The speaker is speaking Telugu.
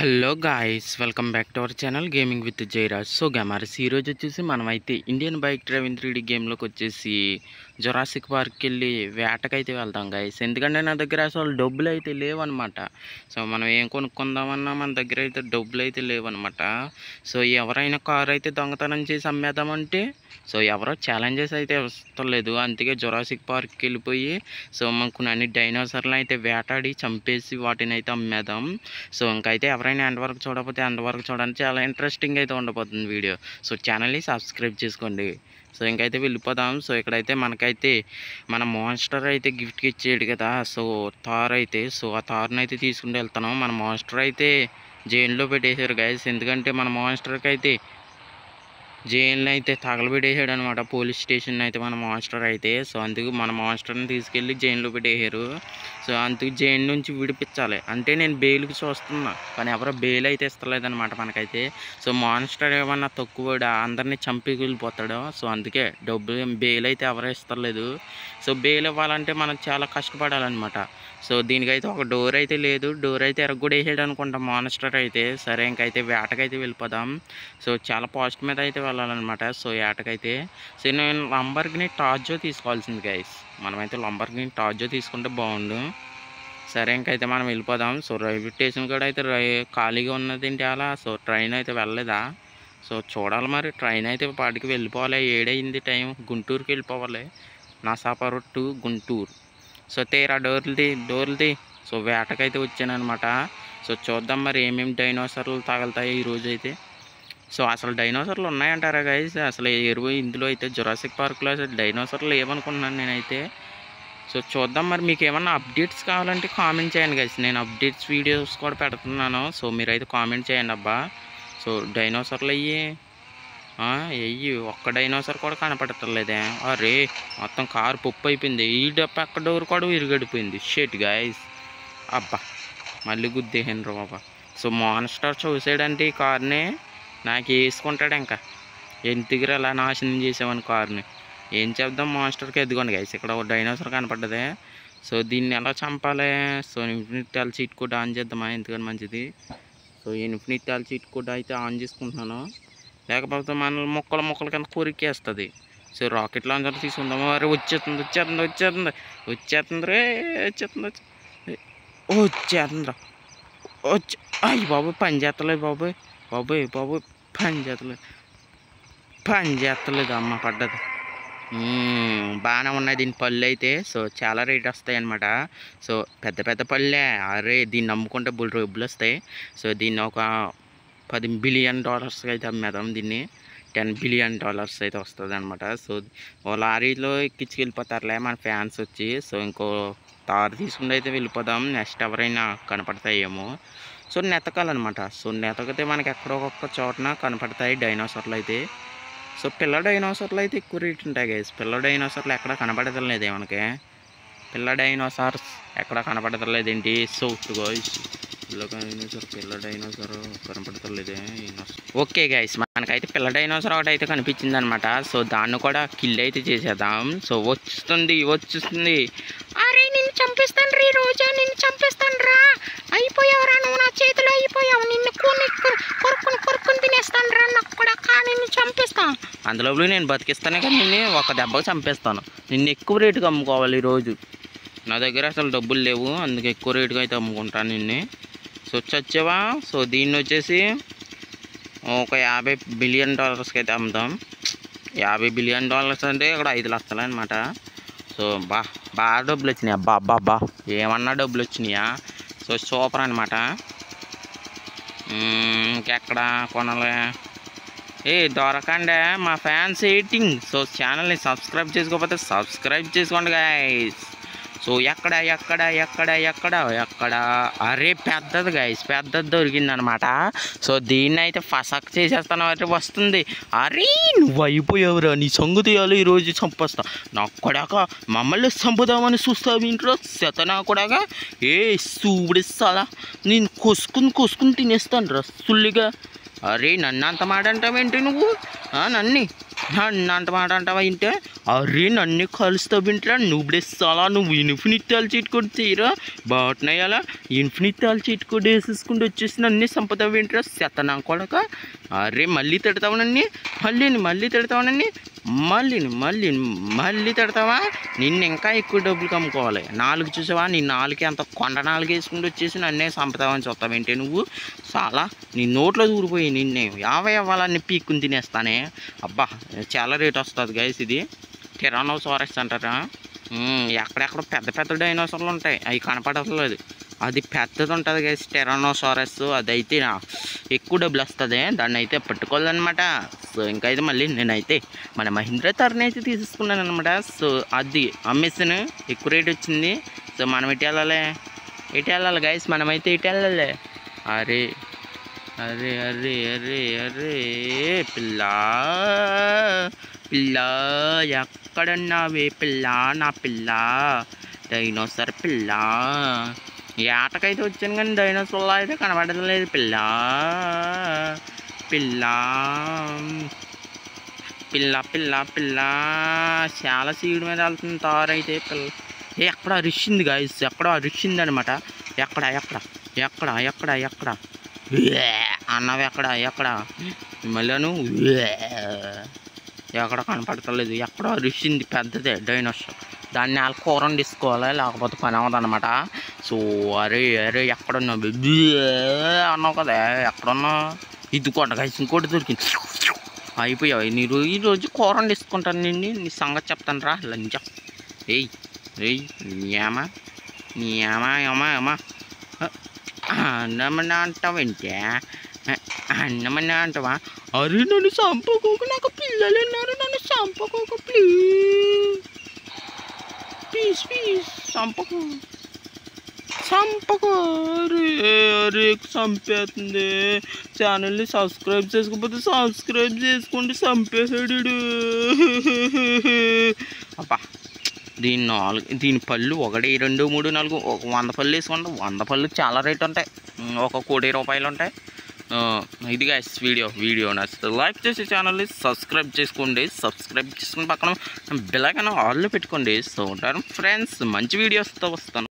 Hello guys welcome back to our channel gaming with Jayaraj so gamers ఈరోజు వచ్చేసి మనమైతే ఇండియన్ బైక్ డ్రైవింగ్ త్రీ గేమ్లోకి వచ్చేసి జొరాసిక్ పార్క్కి వెళ్ళి వేటకైతే వెళ్తాం గాయస్ ఎందుకంటే నా దగ్గర అసలు డబ్బులు అయితే లేవన్నమాట సో మనం ఏం కొనుక్కుందామన్నా మన దగ్గర అయితే డబ్బులు అయితే లేవన్నమాట సో ఎవరైనా కార్ అయితే దొంగతనం చేసి అమ్మేద్దామంటే సో ఎవరో ఛాలెంజెస్ అయితే వస్తలేదు అందుకే జొరాసిక్ పార్క్కి వెళ్ళిపోయి సో మనకు అన్ని డైనోసార్లు అయితే వేటాడి చంపేసి వాటిని అయితే అమ్మేద్దాం సో ఇంకైతే ఎవరైనా ఎండ్ వరకు చూడకపోతే ఎండ్ వరకు చూడడానికి చాలా ఇంట్రెస్టింగ్ అయితే ఉండబోతుంది వీడియో సో ఛానల్ని సబ్స్క్రైబ్ చేసుకోండి సో ఇంకైతే వెళ్ళిపోదాం సో ఇక్కడైతే మనకైతే మన మాన్స్టర్ అయితే గిఫ్ట్కి ఇచ్చేడు కదా సో తార్ అయితే సో ఆ తార్ని అయితే తీసుకుని వెళ్తున్నాం మన మాన్స్టర్ అయితే జైల్లో పెట్టేశారు గైస్ ఎందుకంటే మన మాన్స్టర్కి అయితే జైల్లో అయితే తగలబెట్టేసాడు అనమాట పోలీస్ స్టేషన్ అయితే మన మాస్టర్ అయితే సో అందుకు మన మాస్టర్ని తీసుకెళ్ళి జైల్లో పెట్టేశారు సో అందుకు జైలు నుంచి విడిపించాలి అంటే నేను బెయిల్కి చూస్తున్నా కానీ ఎవరో బెయిల్ అయితే ఇస్తలేదన్నమాట మనకైతే సో మాన్స్టర్ ఏమన్నా తక్కువ అందరినీ చంపి వెళ్ళిపోతాడు సో అందుకే డబ్బు బెయిల్ అయితే ఎవరు ఇస్తలేదు సో బెయిల్ ఇవ్వాలంటే మనం చాలా కష్టపడాలన్నమాట సో దీనికైతే ఒక డోర్ అయితే లేదు డోర్ అయితే ఎరగొడేసాడు అనుకుంటా మాన్స్టర్ అయితే సరే ఇంకైతే వేటకైతే వెళ్ళిపోదాం సో చాలా పాజిటివ్ మీద అయితే వెళ్ళాలన్నమాట సో ఏటకైతే సో నేను లంబర్గిని టార్జో తీసుకోవాల్సింది గైస్ మనమైతే లంబర్గిని టార్జో తీసుకుంటే బాగుండు సరే ఇంకైతే మనం వెళ్ళిపోదాం సో రైల్వే స్టేషన్ కూడా అయితే రై ఖాళీగా ఉన్నది ఏంటి అలా సో ట్రైన్ అయితే వెళ్ళలేదా సో చూడాలి మరి ట్రైన్ అయితే పాటికి వెళ్ళిపోవాలి ఏడైంది టైం గుంటూరుకి వెళ్ళిపోవాలి నసాపరు టు గుంటూరు సో తేరా డోర్లది డోర్లది సో వేటకైతే వచ్చాను అనమాట సో చూద్దాం మరి ఏమేమి డైనోసార్లు తగలుతాయి ఈరోజు అయితే సో అసలు డైనోసార్లు ఉన్నాయంటారా గైస్ అసలు ఎరువు ఇందులో అయితే జొరాసిక్ పార్క్లో అసలు డైనోసార్లు లేవనుకుంటున్నాను నేనైతే సో చూద్దాం మరి మీకు ఏమన్నా అప్డేట్స్ కావాలంటే కామెంట్ చేయండి గైస్ నేను అప్డేట్స్ వీడియోస్ కూడా పెడుతున్నాను సో మీరైతే కామెంట్ చేయండి అబ్బా సో డైనోసార్లు అయ్యి వెయ్యి ఒక్క డైనోసార్ కూడా కనపడతలేదే అరే మొత్తం కారు పప్పు అయిపోయింది ఈ పక్క డోర్ కూడా విరిగడిపోయింది షెట్ గాయస్ అబ్బా మళ్ళీ గుద్దేసాను రా బాబా సో మాన్స్టర్ చూసాడంటే ఈ కార్ని నాకు వేసుకుంటాడు ఇంకా ఎందుకు అలా నాశనం చేసామని కార్ని ఏం చేద్దాం మాన్స్టర్కి ఎదుగోండి గైస్ ఇక్కడ ఒక డైనోసార్ కనపడ్డదే సో దీన్ని ఎలా చంపాలి సో ఇన్ఫినిట్ టాల్ సీట్ కూడా ఆన్ చేద్దామా ఎందుకని మంచిది సో ఇన్ఫినిట్ టాల్ సీట్ కూడా అయితే ఆన్ చేసుకుంటున్నాను లేకపోతే మన మొక్కలు మొక్కల కింద కొరికేస్తుంది సో రాకెట్ లాంచర్ తీసుకుందాము అరే వచ్చేస్తుంది వచ్చేస్తుంది వచ్చేస్తుంది వచ్చేస్తుంది రే వచ్చేస్తుంది వచ్చే- వచ్చేస్తుంది రా వచ్చే అయ్యి బాబోయ్ పని చేస్తలేదు బాబోయ్ బాబోయ్ బాబోయ్ పని చేస్తలేదు పని చేస్తలేదు అమ్మ పడ్డది మ్మ్, బాగానే ఉన్నాయి దీని పళ్ళు అయితే సో చాలా రేట్ వస్తాయి అనమాట సో పెద్ద పెద్ద పళ్ళే అరే దీన్ని అమ్ముకుంటే బుల్ డబ్బులు వస్తాయి సో దీన్ని ఒక పది బిలియన్ డాలర్స్కి అయితే అమ్మేద్దాం దీన్ని టెన్ బిలియన్ డాలర్స్ అయితే వస్తుంది అనమాట సో ఓ లారీలో ఎక్కించి వెళ్ళిపోతారులే మన ఫ్యాన్స్ వచ్చి సో ఇంకో తారు తీసుకుంటే అయితే వెళ్ళిపోదాం నెక్స్ట్ ఎవరైనా కనపడతాయేమో సో నెతకాలన్నమాట సో నెతకితే మనకి ఎక్కడో ఒక్క చోటన కనపడతాయి డైనోసార్లు అయితే సో పిల్ల డైనోసార్లు అయితే ఎక్కువ రేట్ ఉంటాయి గైస్ పిల్ల డైనోసార్లు ఎక్కడ కనపడతలేదే మనకి పిల్ల డైనోసార్స్ ఎక్కడ కనపడతలేదు ఏంటి సో గైస్ పిల్ల డైనోసార్ పిల్ల డైనోసార్ కనపడతలేదే ఓకే గైస్ మనకైతే పిల్ల డైనోసార్ ఒకటి అయితే కనిపించింది అనమాట సో దాన్ని కూడా కిల్ అయితే చేసేద్దాం సో వస్తుంది వస్తుంది అరే నిన్ను చంపిస్తాను రీ రోజా నిన్ను చంపిస్తాను రా అయిపోయావురా నువ్వు నా చేతిలో అయిపోయావు నిన్ను కొన్ని కొరుకుని కొరుకుని తినేస్తాను రా నాకు కూడా కా నిన్ను చంపిస్తాను అందులో నేను బతికిస్తానే కానీ నిన్ను ఒక దెబ్బకు చంపేస్తాను నిన్ను ఎక్కువ రేటుకి అమ్ముకోవాలి ఈరోజు నా దగ్గర అసలు డబ్బులు లేవు అందుకే ఎక్కువ రేటుగా అయితే అమ్ముకుంటాను నిన్ను సో చచ్చావా సో దీన్ని వచ్చేసి ఒక యాభై బిలియన్ డాలర్స్కి అయితే అమ్ముతాం యాభై బిలియన్ డాలర్స్ అంటే ఇక్కడ ఐదు లక్షలు అనమాట సో బా బాగా డబ్బులు వచ్చినాయి అబ్బా అబ్బా అబ్బా ఏమన్నా డబ్బులు వచ్చినాయా సో సూపర్ అనమాట ఇంకెక్కడ కొనాలి ఏ దొరకండి మా ఫ్యాన్స్ ఎయిటింగ్ సో ఛానల్ని సబ్స్క్రైబ్ చేసుకోకపోతే సబ్స్క్రైబ్ చేసుకోండి గాయస్ సో ఎక్కడ ఎక్కడ ఎక్కడ ఎక్కడ ఎక్కడ అరే పెద్దది గైస్ పెద్దది దొరికిందనమాట సో దీన్ని అయితే ఫసక్ చేసేస్తాను అయితే వస్తుంది అరే నువ్వు అయిపోయావురా నీ సంగు తీయాలి ఈరోజు చంపేస్తా నాకు కూడా మమ్మల్ని చంపుదామని చూస్తావు ఇంట్లో శతనా కూడా ఏ సూడిస్తారా నేను కొసుకుని కొసుకుని తినేస్తాను రా సుల్లిగా అరే నన్ను అంత మాట అంటావేంటి నువ్వు ఆ, నన్ని నన్ను అంత మాట అంటావా ఏంటే అరే నన్ను కలుస్తావు వింటరా నువ్వు చాలా నువ్వు ఇన్ఫినిట్ తాలు చీటుకొని తీరా బాగున్నాయాలా ఇన్ఫినిట్ తాలు చీటుకొని వేసేసుకుంటూ వచ్చేసి నన్ను సంపదావు వింటరా శతనా కొడక అరే మళ్ళీ తిడతావు నన్ను మళ్ళీ మళ్ళీ తిడతావు నన్ను మళ్ళీ మళ్ళీ మళ్ళీ తిడతావా నిన్ను ఇంకా ఎక్కువ డబ్బులు కమ్ముకోవాలి నాలుగు చూసావా నీ నాలుగు అంత కొండ నాలుగు వేసుకుంటూ వచ్చేసి నన్నే సంపదామని చూస్తావేంటి నువ్వు చాలా నీ నోట్లో దూరిపోయి నిన్నే యాభై అవ్వాలని పీక్కుని తినేస్తానే అబ్బా చాలా రేట్ వస్తుంది గైస్ ఇది టిరానోసారస్ అంటారా ఉమ్, ఎక్కడెక్కడ పెద్ద పెద్ద డైనోసార్లు ఉంటాయి అవి కనపడట్లేదు అది పెద్దది ఉంటుంది గైస్ టెరానోసారస్ అదైతే నా ఎక్కువ డబ్బులు వస్తుంది దాన్ని అయితే పట్టుకోవాలన్నమాట సో ఇంకా అయితే మళ్ళీ నేనైతే మన మహీంద్రా తరుణ్ అయితే తీసుకున్నాను అనమాట సో అది అమ్మేసాను ఎక్కువ రేట్ వచ్చింది సో మనం ఎటు వెళ్ళాలి ఎటు వెళ్ళాలి గైస్ మనమైతే ఎటు వెళ్ళాలి అరే అరే అరే అరే అరే పిల్ల పిల్ల ఎక్కడున్నావే పిల్ల నా పిల్ల డైనోసర్ పిల్ల ఈ ఆటకైతే వచ్చాను కానీ డైనోసార్లో అయితే కనబడలేదు పిల్ల పిల్ల పిల్ల పిల్ల పిల్ల చాలా సీడ్ మీద వెళ్తుంది తారు అయితే పిల్ల ఏ ఎక్కడ అరిచింది గాయస్ ఎక్కడ అరిచింది అనమాట ఎక్కడ ఎక్కడ ఎక్కడ ఎక్కడ ఎక్కడ ఉవ్వే అన్నవి ఎక్కడ ఎక్కడ మళ్ళీను ఉవ్వే. ఎక్కడ కనపడతలేదు ఎక్కడ అరిచింది పెద్దదే డైనోసార్ దాన్ని వాళ్ళ కూర వండిసుకోవాలి లేకపోతే పని అవ్వదన్నమాట సో అరే అరే ఎక్కడున్నా అన్నావు కదా ఎక్కడున్నా ఇది కొట్టగా ఇంకోటి దొరికింది అయిపోయావు నీరు ఈరోజు కూర వండిసుకుంటాను నిన్ను నీ సంగతి చెప్తాను రా లంచ ఏయ్ ఏయ్ ఏమా నీ ఏమా ఏమా ఏమా అన్నమన్నా అంటావంటే అన్నమన్నా అంటావా అరే నన్ను చంపకోకు నాకు పిల్లలు ఉన్నారు నన్ను చంపకోకు ప్లీజ్ ప్లీజ్ ప్లీజ్ చంపకు చంపకు అరే అరే చంపేస్తుంది ఛానల్ని సబ్స్క్రైబ్ చేసుకోకపోతే సబ్స్క్రైబ్ చేసుకోండి చంపేసాడు ఈడు. అబ్బా దీని నాలుగు దీని పళ్ళు ఒకటి రెండు మూడు నాలుగు ఒక వంద పళ్ళు వేసుకోండి వంద పళ్ళు చాలా రేట్ ఉంటాయి ఉమ్, ఒక కోటి రూపాయలు ఉంటాయి ఆ, ఇది గైస్ వీడియో వీడియో నచ్చితే లైక్ చేసి ఛానల్ని సబ్స్క్రైబ్ చేసుకోండి సబ్స్క్రైబ్ చేసుకుని పక్కన బెల్ ఐకాన్ ఆల్లో పెట్టుకోండి సో ఉంటారు ఫ్రెండ్స్ మంచి వీడియోస్తో వస్తాను